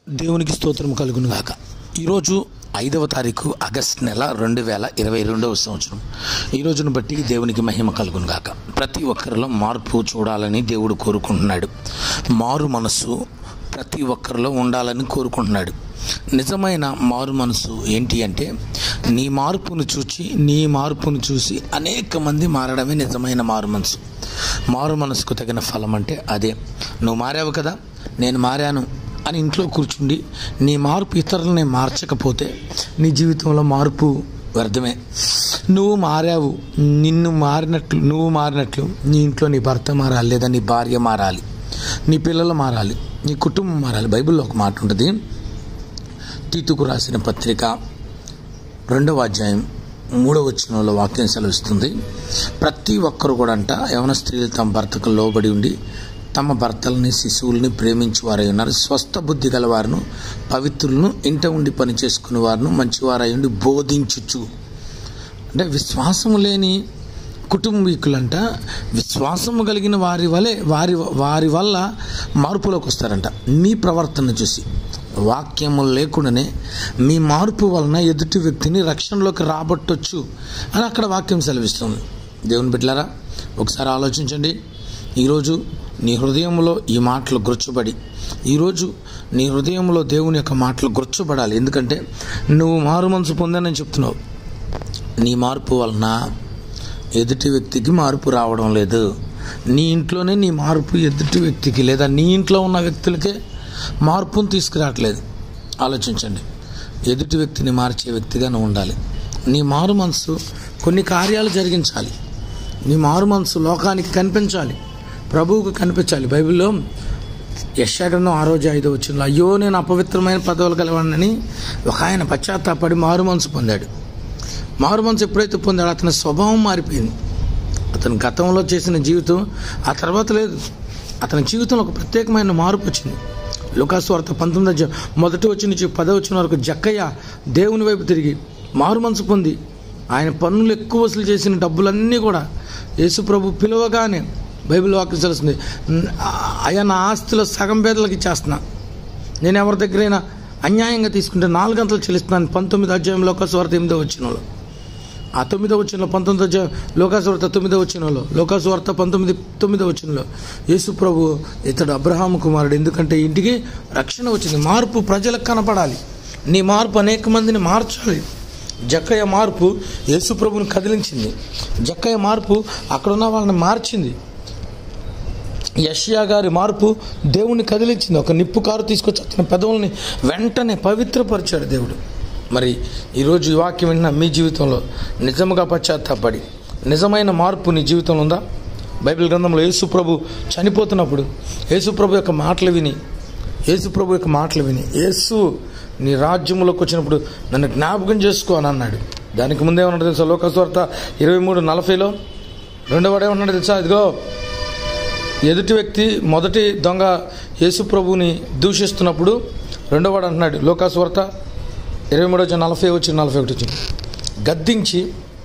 దేవునికి స్తోత్రం కలుగును గాక ఈరోజు ఐదవ తారీఖు ఆగస్ట్ నెల రెండు వేల ఇరవై రెండవ సంవత్సరం ఈ రోజును బట్టి దేవునికి మహిమ కలుగును గాక ప్రతి ఒక్కరిలో మార్పు చూడాలని దేవుడు కోరుకుంటున్నాడు మారు మనసు ప్రతి ఒక్కరిలో ఉండాలని కోరుకుంటున్నాడు నిజమైన మారు మనసు ఏంటి అంటే నీ మార్పును చూచి నీ మార్పును చూసి అనేక మంది మారడమే నిజమైన మారు మనసు మారు మనసుకు తగిన ఫలం అంటే అదే నువ్వు మారావు కదా నేను మారాను అని ఇంట్లో కూర్చుండి నీ మార్పు ఇతరులని మార్చకపోతే నీ జీవితంలో మార్పు వ్యర్థమే నువ్వు మారావు నిన్ను మారినట్లు నువ్వు మారినట్లు నీ ఇంట్లో నీ భర్త మారాలి లేదా నీ భార్య మారాలి నీ పిల్లలు మారాలి నీ కుటుంబం మారాలి బైబిల్లో ఒక మాట ఉంటుంది తీతుకు రాసిన పత్రిక రెండవ అధ్యాయం మూడవ వచనంలో వాక్యం సెలవిస్తుంది ప్రతి ఒక్కరు కూడా అంట యవన స్త్రీలు తమ భర్తకు లోబడి ఉండి తమ భర్తలని శిశువుల్ని ప్రేమించేవారై ఉన్నారు స్వస్థ బుద్ధి గలవారును పవిత్రులను ఇంట ఉండి పని చేసుకునే వారును మంచివారై ఉండి బోధించుచు అంటే విశ్వాసము లేని కుటుంబీకులంట విశ్వాసము కలిగిన వారి వలె వారి వారి వల్ల మార్పులోకి వస్తారంట మీ ప్రవర్తన చూసి వాక్యము లేకుండానే మీ మార్పు వలన ఎదుటి వ్యక్తిని రక్షణలోకి రాబట్టొచ్చు అని అక్కడ వాక్యం సెలవిస్తుంది దేవుని బిడ్డలారా ఒకసారి ఆలోచించండి ఈరోజు నీ హృదయంలో ఈ మాటలు గుర్చుబడి ఈరోజు నీ హృదయంలో దేవుని యొక్క మాటలు గుర్చుబడాలి ఎందుకంటే నువ్వు మారు మనసు పొందానని చెప్తున్నావు నీ మార్పు వలన ఎదుటి వ్యక్తికి మార్పు రావడం లేదు నీ ఇంట్లోనే నీ మార్పు ఎదుటి వ్యక్తికి లేదా నీ ఇంట్లో ఉన్న వ్యక్తులకే మార్పును తీసుకురావట్లేదు ఆలోచించండి ఎదుటి వ్యక్తిని మార్చే వ్యక్తిగా నువ్వు ఉండాలి నీ మారు మనసు కొన్ని కార్యాలు జరిగించాలి నీ మారు మనసు లోకానికి కనిపించాలి ప్రభువుకు కనిపించాలి బైబిల్లో యశాగ్రంథం ఆ రోజు ఐదో వచ్చింది అయ్యో నేను అపవిత్రమైన పదవులు కలవాడినని ఒక ఆయన పశ్చాత్తాపడి మారు మనసు పొందాడు మారు మనసు ఎప్పుడైతే పొందాడో అతని స్వభావం మారిపోయింది అతని గతంలో చేసిన జీవితం ఆ తర్వాత లేదు అతని జీవితంలో ఒక ప్రత్యేకమైన మార్పు వచ్చింది లుకాసు వార్త పంతొమ్మిది అధ్యాయం మొదటి వచ్చి నుంచి పదో వచ్చిన వరకు జక్కయ్య దేవుని వైపు తిరిగి మారు మనసు పొంది ఆయన పన్నులు ఎక్కువ వసూలు చేసిన డబ్బులన్నీ కూడా యేసు ప్రభు పిలవగానే బైబిల్ వాక్యం తెలుస్తుంది అయ్యా నా ఆస్తిలో సగం పేదలకు ఇచ్చేస్తున్నా నేను ఎవరి దగ్గరైనా అన్యాయంగా తీసుకుంటే నాలుగు గంటలు చెల్లిస్తున్నాను పంతొమ్మిది అధ్యాయం లోకస్వార్త ఎనిమిదో వచ్చినలో ఆ తొమ్మిదో వచ్చినలో పంతొమ్మిది అధ్యాయం లోకాసువార్త తొమ్మిదో వచ్చినలో లోకాసువార్త పంతొమ్మిది తొమ్మిదో వచ్చినలో యేసు ప్రభు ఇతడు అబ్రహాం కుమారుడు ఎందుకంటే ఇంటికి రక్షణ వచ్చింది మార్పు ప్రజలకు కనపడాలి నీ మార్పు అనేక మందిని మార్చాలి జక్కయ్య మార్పు యేసు ప్రభుని కదిలించింది జక్కయ్య మార్పు అక్కడున్న వాళ్ళని మార్చింది యషియా గారి మార్పు దేవుణ్ణి కదిలించింది ఒక నిప్పు కారు తీసుకొచ్చి అతని పెదవుల్ని వెంటనే పవిత్రపరిచాడు దేవుడు మరి ఈరోజు ఈ వాక్యం విన్న మీ జీవితంలో నిజముగా పశ్చాత్తాపడి నిజమైన మార్పు నీ జీవితంలో ఉందా బైబిల్ గ్రంథంలో యేసుప్రభు చనిపోతున్నప్పుడు యేసుప్రభు యొక్క మాటలు విని యేసుప్రభు యొక్క మాటలు విని యేసు నీ రాజ్యంలోకి వచ్చినప్పుడు నన్ను జ్ఞాపకం చేసుకో అని అన్నాడు దానికి ముందే ఉన్నాడు తెలుసా లోకస్వార్త ఇరవై మూడు నలభైలో రెండో వాడే ఉన్నాడు తెలుసా ఇదిగో ఎదుటి వ్యక్తి మొదటి దొంగ యేసుప్రభుని దూషిస్తున్నప్పుడు రెండో వాడు అంటున్నాడు లోకాస్వార్త ఇరవై మూడు వచ్చి నలభై వచ్చి నలభై ఒకటి వచ్చింది గద్దించి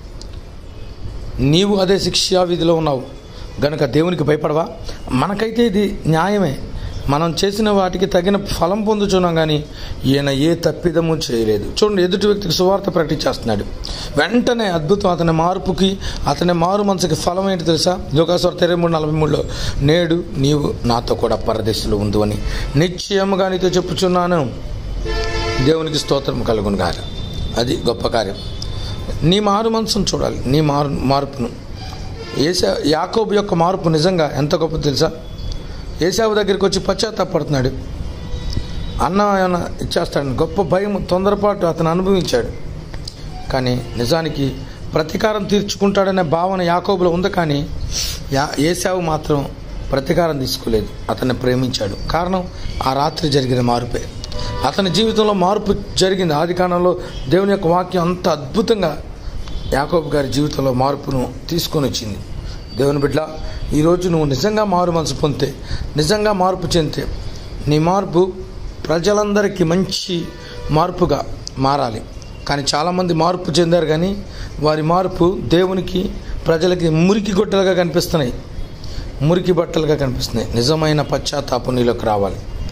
నీవు అదే శిక్షా విధిలో ఉన్నావు గనుక దేవునికి భయపడవా మనకైతే ఇది న్యాయమే మనం చేసిన వాటికి తగిన ఫలం పొందుచున్నాం కానీ ఈయన ఏ తప్పిదము చేయలేదు చూడండి ఎదుటి వ్యక్తికి సువార్త ప్రకటించేస్తున్నాడు వెంటనే అద్భుతం అతని మార్పుకి అతని మారు మనసుకి ఫలం ఏంటి తెలుసా లోకాస్వార్త ఇరవై మూడు నలభై మూడులో నేడు నీవు నాతో కూడా పరదేశంలో ఉందు అని నిశ్చయముగా నీతో చెప్పుచున్నాను దేవునికి స్తోత్రం కలుగును గాక అది గొప్ప కార్యం నీ మారు మనసును చూడాలి నీ మారు మార్పును ఏసా యాకోబు యొక్క మార్పు నిజంగా ఎంత గొప్ప తెలుసా ఏసావు దగ్గరికి వచ్చి పశ్చాత్తాపడుతున్నాడు అన్న ఏమైనా ఇచ్చేస్తాడు గొప్ప భయం తొందరపాటు అతను అనుభవించాడు కానీ నిజానికి ప్రతీకారం తీర్చుకుంటాడనే భావన యాకోబులో ఉంది కానీ యా ఏసావు మాత్రం ప్రతీకారం తీసుకోలేదు అతన్ని ప్రేమించాడు కారణం ఆ రాత్రి జరిగిన మార్పే అతని జీవితంలో మార్పు జరిగింది ఆది కాలంలో దేవుని యొక్క వాక్యం అంత అద్భుతంగా యాకోబు గారి జీవితంలో మార్పును తీసుకొని వచ్చింది దేవుని బిడ్డ ఈరోజు నువ్వు నిజంగా మారు మనసు పొందితే నిజంగా మార్పు చెందితే నీ మార్పు ప్రజలందరికీ మంచి మార్పుగా మారాలి కానీ చాలామంది మార్పు చెందారు కానీ వారి మార్పు దేవునికి ప్రజలకి మురికి గొడ్డలుగా కనిపిస్తున్నాయి మురికి బట్టలుగా కనిపిస్తున్నాయి నిజమైన పశ్చాత్తాపం నీలోకి రావాలి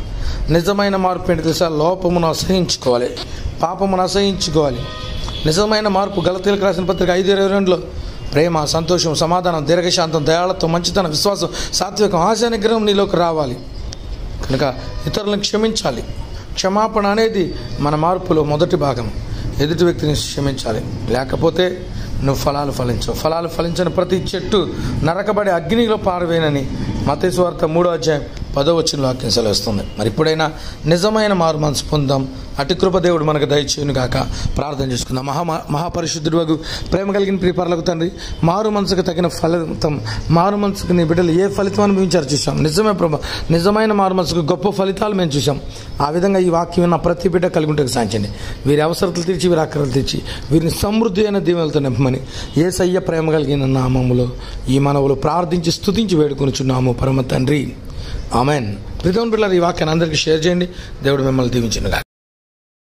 నిజమైన మార్పు ఏంటి తెలుసా లోపమును అసహించుకోవాలి పాపమును అసహించుకోవాలి నిజమైన మార్పు గలతీలకు రాసిన పత్రిక ఐదు ఇరవై రెండులో ప్రేమ సంతోషం సమాధానం దీర్ఘశాంతం దయాళత్వం మంచితనం విశ్వాసం సాత్వికం ఆశా నిగ్రహం నీలోకి రావాలి కనుక ఇతరులను క్షమించాలి క్షమాపణ అనేది మన మార్పులో మొదటి భాగం ఎదుటి వ్యక్తిని క్షమించాలి లేకపోతే నువ్వు ఫలాలు ఫలించవు ఫలాలు ఫలించని ప్రతి చెట్టు నరకబడి అగ్నిలో పారవేనని మతేశ్వార్త మూడో అధ్యాయం పదో వచ్చిన వాక్యం సెలవుస్తుంది మరి ఇప్పుడైనా నిజమైన మారు మనసు పొందాం అటు కృప దేవుడు మనకు దయచేయును గాక ప్రార్థన చేసుకుందాం మహా మహాపరిశుద్ధుడు వగు ప్రేమ కలిగిన ప్రిపరలకు తండ్రి మారు మనసుకు తగిన ఫలితం మారు మనసుకు నీ బిడ్డలు ఏ ఫలితం అనుభవించారు చూసాం నిజమే ప్రభా నిజమైన మారు మనసుకు గొప్ప ఫలితాలు మేము చూసాం ఆ విధంగా ఈ వాక్యం నా ప్రతి బిడ్డ కలిగి ఉంటే సాధించండి వీరి అవసరతలు తీర్చి వీరి అక్కరలు తీర్చి వీరిని సమృద్ధి అయిన దీవెలతో నింపమని ఏ సయ్య ప్రేమ కలిగిన నామములో ఈ మనవులు ప్రార్థించి స్తుతించి వేడుకొనుచున్నాము పరమ తండ్రి ఆమెన్ ప్రితం బిడ్డలు ఈ వాక్యాన్ని అందరికీ షేర్ చేయండి దేవుడు మిమ్మల్ని దీవించిన